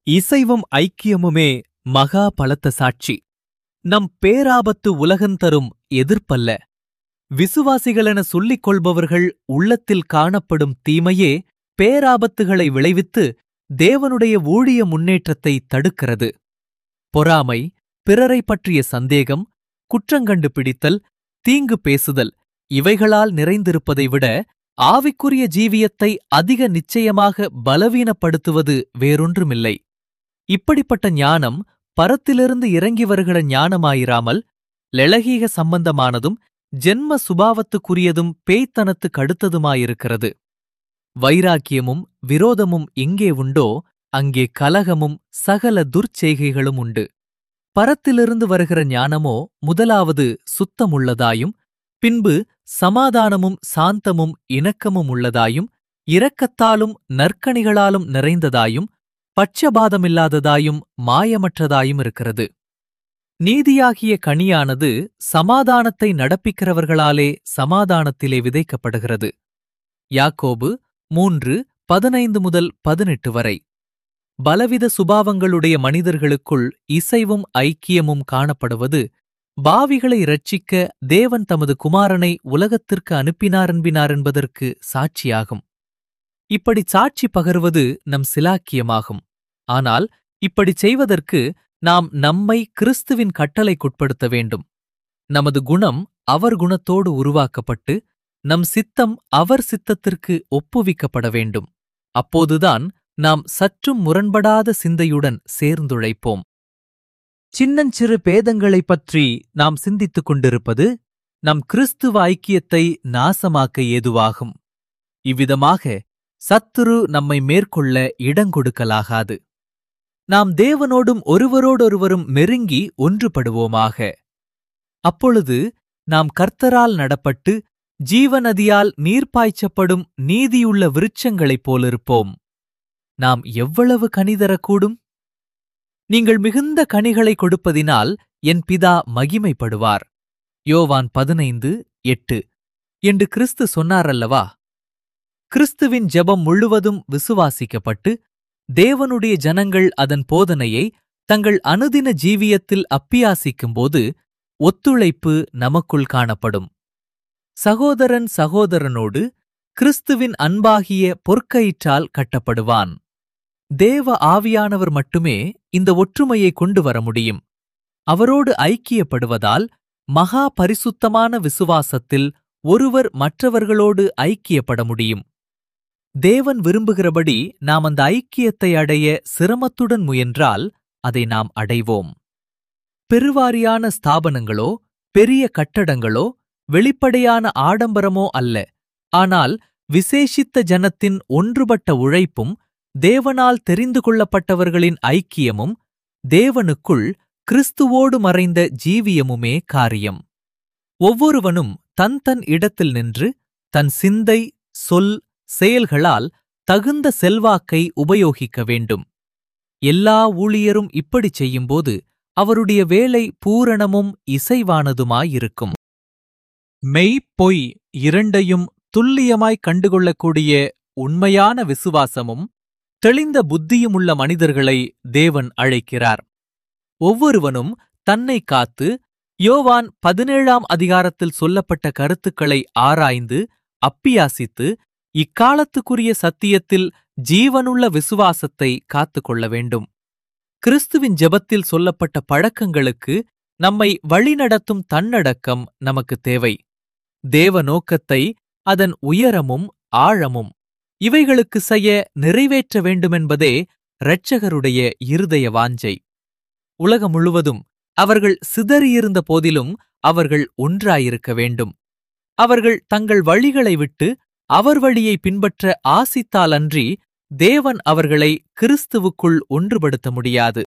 இசைவும் ஐக்கியமுமே மகா பலத்த சாட்சி நம் பேராபத்து உலகந்தரும் எதிர்ப்பல்ல விசுவாசிகளென சொல்லிக் கொள்பவர்கள் உள்ளத்தில் காணப்படும் தீமையே பேராபத்துகளை விளைவித்து தேவனுடைய ஊழிய முன்னேற்றத்தை தடுக்கிறது பொறாமை பிறரை பற்றிய சந்தேகம் குற்றங்கண்டு பிடித்தல் தீங்கு பேசுதல் இவைகளால் நிறைந்திருப்பதை விட ஆவிக்குரிய ஜீவியத்தை அதிக நிச்சயமாக பலவீனப்படுத்துவது வேறொன்றுமில்லை இப்படிப்பட்ட ஞானம் பரத்திலிருந்து இறங்கி வருகிற ஞானமாயிராமல் லெளகீக சம்பந்தமானதும் ஜென்ம சுபாவத்துக்குரியதும் பேய்த்தனத்துக்கு அடுத்ததுமாயிருக்கிறது வைராக்கியமும் விரோதமும் எங்கே உண்டோ அங்கே கலகமும் சகல துர்ச்செய்கைகளும் உண்டு பரத்திலிருந்து வருகிற ஞானமோ முதலாவது சுத்தமுள்ளதாயும் பின்பு சமாதானமும் சாந்தமும் இணக்கமும் உள்ளதாயும் இரக்கத்தாலும் நற்கணிகளாலும் நிறைந்ததாயும் பட்சபாதமில்லாததாயும் மாயமற்றதாயும் இருக்கிறது நீதியாகிய கனியானது சமாதானத்தை நடப்பிக்கிறவர்களாலே சமாதானத்திலே விதைக்கப்படுகிறது யாக்கோபு மூன்று பதினைந்து முதல் பதினெட்டு வரை பலவித சுபாவங்களுடைய மனிதர்களுக்குள் இசைவும் ஐக்கியமும் காணப்படுவது பாவிகளை இரட்சிக்க தேவன் தமது குமாரனை உலகத்திற்கு அனுப்பினார் என்பினார் என்பதற்கு சாட்சியாகும் இப்படி சாட்சி பகர்வது நம் சிலாக்கியமாகும் ஆனால் இப்படிச் செய்வதற்கு நாம் நம்மை கிறிஸ்துவின் கட்டளைக்குட்படுத்த வேண்டும் நமது குணம் அவர் குணத்தோடு உருவாக்கப்பட்டு நம் சித்தம் அவர் சித்தத்திற்கு ஒப்புவிக்கப்பட வேண்டும் அப்போதுதான் நாம் சற்றும் முரண்படாத சிந்தையுடன் சேர்ந்துழைப்போம் சின்னஞ்சிறு பேதங்களைப் பற்றி நாம் சிந்தித்துக் கொண்டிருப்பது நம் கிறிஸ்துவ ஐக்கியத்தை நாசமாக்க ஏதுவாகும் இவ்விதமாக சத்துரு நம்மை மேற்கொள்ள இடங்கொடுக்கலாகாது நாம் தேவனோடும் ஒருவரோடொருவரும் நெருங்கி ஒன்றுபடுவோமாக அப்பொழுது நாம் கர்த்தரால் நடப்பட்டு ஜீவநதியால் நீர்ப்பாய்ச்சப்படும் நீதியுள்ள விருட்சங்களைப் போலிருப்போம் நாம் எவ்வளவு கனிதரக்கூடும் நீங்கள் மிகுந்த கனிகளை கொடுப்பதினால் என் பிதா மகிமைப்படுவார் யோவான் பதினைந்து எட்டு என்று கிறிஸ்து சொன்னாரல்லவா கிறிஸ்துவின் ஜெபம் முழுவதும் விசுவாசிக்கப்பட்டு தேவனுடைய ஜனங்கள் அதன் போதனையை தங்கள் அனுதின ஜீவியத்தில் அப்பியாசிக்கும்போது ஒத்துழைப்பு நமக்குள் காணப்படும் சகோதரன் சகோதரனோடு கிறிஸ்துவின் அன்பாகிய பொற்கயிற்றால் கட்டப்படுவான் தேவ ஆவியானவர் மட்டுமே இந்த ஒற்றுமையை கொண்டு வர முடியும் அவரோடு ஐக்கியப்படுவதால் மகா பரிசுத்தமான விசுவாசத்தில் ஒருவர் மற்றவர்களோடு ஐக்கியப்பட முடியும் தேவன் விரும்புகிறபடி நாம் அந்த ஐக்கியத்தை அடைய சிரமத்துடன் முயன்றால் அதை நாம் அடைவோம் பெருவாரியான ஸ்தாபனங்களோ பெரிய கட்டடங்களோ வெளிப்படையான ஆடம்பரமோ அல்ல ஆனால் விசேஷித்த ஜனத்தின் ஒன்றுபட்ட உழைப்பும் தேவனால் தெரிந்து கொள்ளப்பட்டவர்களின் ஐக்கியமும் தேவனுக்குள் கிறிஸ்துவோடு மறைந்த ஜீவியமுமே காரியம் ஒவ்வொருவனும் தன் தன் இடத்தில் நின்று தன் சிந்தை சொல் செயல்களால் தகுந்த செல்வாக்கை உபயோகிக்க வேண்டும் எல்லா ஊழியரும் இப்படிச் செய்யும்போது அவருடைய வேலை பூரணமும் இசைவானதுமாயிருக்கும் மெய் பொய் இரண்டையும் துல்லியமாய் கண்டுகொள்ளக்கூடிய உண்மையான விசுவாசமும் தெளிந்த புத்தியுமுள்ள மனிதர்களை தேவன் அழைக்கிறார் ஒவ்வொருவனும் தன்னை காத்து யோவான் பதினேழாம் அதிகாரத்தில் சொல்லப்பட்ட கருத்துக்களை ஆராய்ந்து அப்பியாசித்து இக்காலத்துக்குரிய சத்தியத்தில் ஜீவனுள்ள விசுவாசத்தை காத்துக்கொள்ள வேண்டும் கிறிஸ்துவின் ஜெபத்தில் சொல்லப்பட்ட பழக்கங்களுக்கு நம்மை வழிநடத்தும் தன்னடக்கம் நமக்கு தேவை தேவ நோக்கத்தை அதன் உயரமும் ஆழமும் இவைகளுக்கு செய்ய நிறைவேற்ற வேண்டுமென்பதே இரட்சகருடைய இருதய வாஞ்சை உலகம் முழுவதும் அவர்கள் சிதறியிருந்த போதிலும் அவர்கள் ஒன்றாயிருக்க வேண்டும் அவர்கள் தங்கள் வழிகளை விட்டு அவர் வழியை பின்பற்ற ஆசித்தாலன்றி தேவன் அவர்களை கிறிஸ்துவுக்குள் ஒன்றுபடுத்த முடியாது